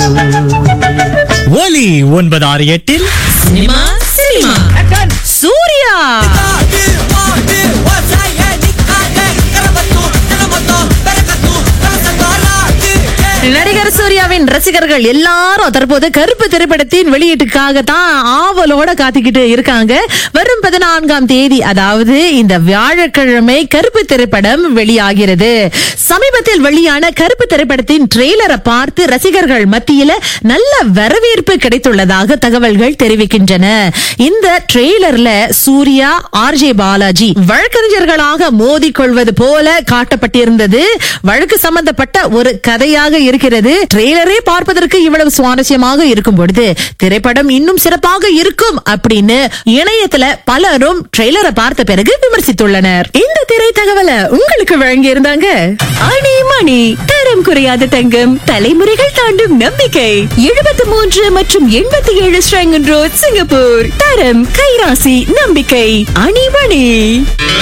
ஒலி ஒன்பது ஆறு எட்டில் சினிமா சினிமா சூர்யா நடிகர் சூர்யாவின் ரசிகர்கள் எல்லாரும் தற்போது கருப்பு திரைப்படத்தின் வெளியீட்டுக்காகத்தான் ஆவலோட காத்துக்கிட்டு இருக்காங்க வரும் பதினான்காம் தேதி அதாவது இந்த வியாழக்கிழமை கருப்பு திரைப்படம் வெளியாகிறது சமீபத்தில் வெளியான கருப்பு திரைப்படத்தின் ட்ரெய்லரை பார்த்து ரசிகர்கள் மத்தியில நல்ல வரவேற்பு கிடைத்துள்ளதாக தகவல்கள் தெரிவிக்கின்றன இந்த ட்ரெய்லர்ல சூர்யா ஆர்ஜே பாலாஜி வழக்கறிஞர்களாக மோதிக்கொள்வது போல காட்டப்பட்டிருந்தது வழக்கு சம்பந்தப்பட்ட ஒரு கதையாக இருக்கிறது ட்ரெய்லரே பார்ப்பதற்கு இவ்வளவு சுவாரஸ்யமாக இருக்கும் பொழுது திரைப்படம் இன்னும் சிறப்பாக இருக்கும் அப்படின்னு இணையத்துல பலரும் ட்ரெய்லரை பார்த்த பிறகு விமர்சித்துள்ளனர் இந்த திரை தகவலை உங்களுக்கு வழங்கி இருந்தாங்க அணி மணி தரம் குறையாத தங்கம் தலைமுறைகள் தாண்டும் நம்பிக்கை எழுபத்தி மூன்று மற்றும் எண்பத்தி ஏழு ஸ்ரங்கன் ரோட் சிங்கப்பூர் தரம் கைராசி நம்பிக்கை அணிமணி